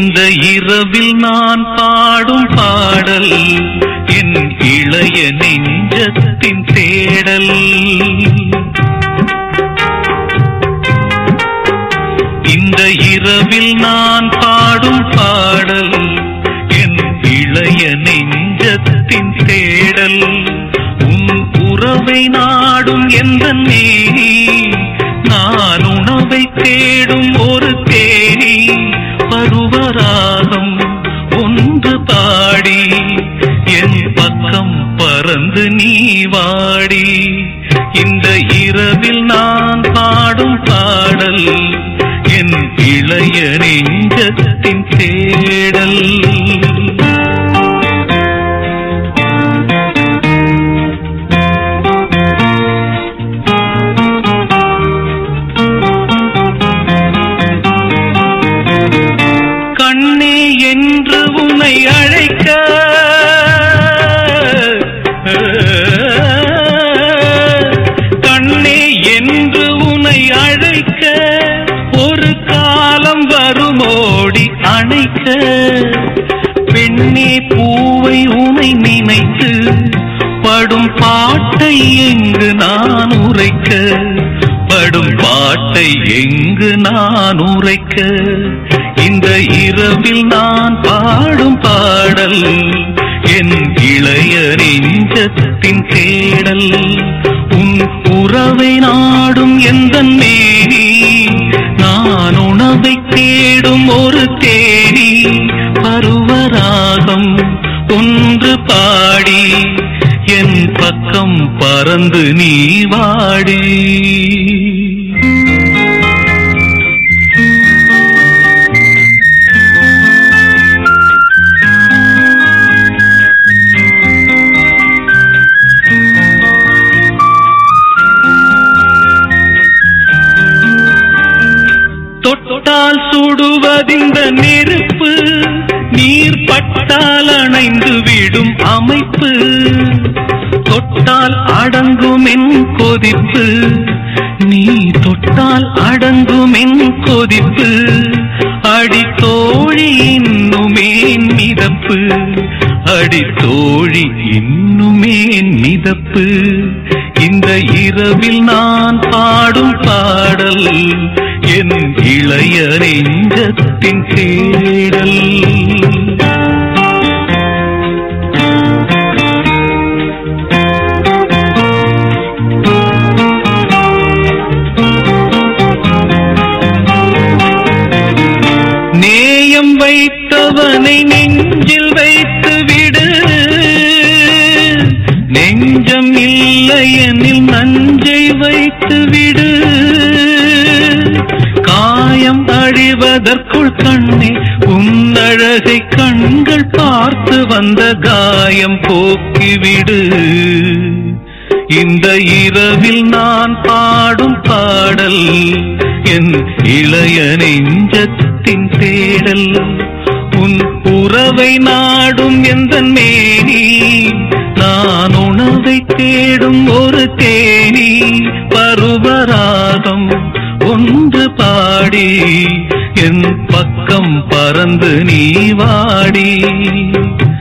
இந்த இரவில் நான் பாடும் பாடல் என் இளைய நெஞ்சத்தின் தேடல் இந்த இரவில் நான் பாடும் பாடல் என் இளைய நெஞ்சத்தின் தேடல் உன் உறவை நாடும் எந்த நேரி நான் உணவை தேடும் ஒரு தேனி பருவராகம் ஒன்று பாடி என் பக்கம் பறந்து நீ வாடி இந்த இரவில் நான் பாடும் பாடல் என் இளைய நெஞ்சத்தின் தேடல் கண்ணே என்று உன்னை அழைக்க கண்ணே என்று உன்னை அழைக்க ஒரு காலம் வருமோடி அணைக்க பெண்ணே பூவை உனை நினைத்து படும் பாட்டை எங்கு நான் உரைக்க படும் பாட்டை எங்கு நான் உரைக்க இந்த இரவில் நான் பாடும் பாடல் என் இளைய நெஞ்சத்தின் தேடல் உன் உறவை நாடும் எந்த மேனி நான் உணவை தேடும் ஒரு தேனி பருவராகம் ஒன்று பாடி என் பக்கம் பறந்து நீ வாடி தொட்டால் சுடுவதிந்த நெருப்பு நீர் பட்டால் அணைந்து விடும் அமைப்பு தொட்டால் அடங்கும் என் கொதிப்பு நீ தொட்டால் அடங்கும் என் கொதிப்பு அடி தோழி இன்னுமேன் மிதப்பு அடி தோழி இன்னுமேன் மிதப்பு இந்த இரவில் நான் பாடும் பாடல் என் இளைய நெஞ்சத்தின் தேடல் நேயம் வைத்தவனை நெஞ்சில் வைத்து விடு நெஞ்சம் இல்லையெனில் நஞ்சை வைத்து விடு காயம் அழிவதற்குள் கண்ணே உன்னழகை கண்கள் பார்த்து வந்த காயம் போக்கிவிடு இந்த இரவில் நான் பாடும் பாடல் என் இளைய நெஞ்சத்தின் தேடல் உன் உறவை நாடும் எந்த மேனி நான் உணவை தேடும் ஒரு தேனி பருவராகம் ஒன்று பாடி என் பக்கம் பறந்து நீ வாடி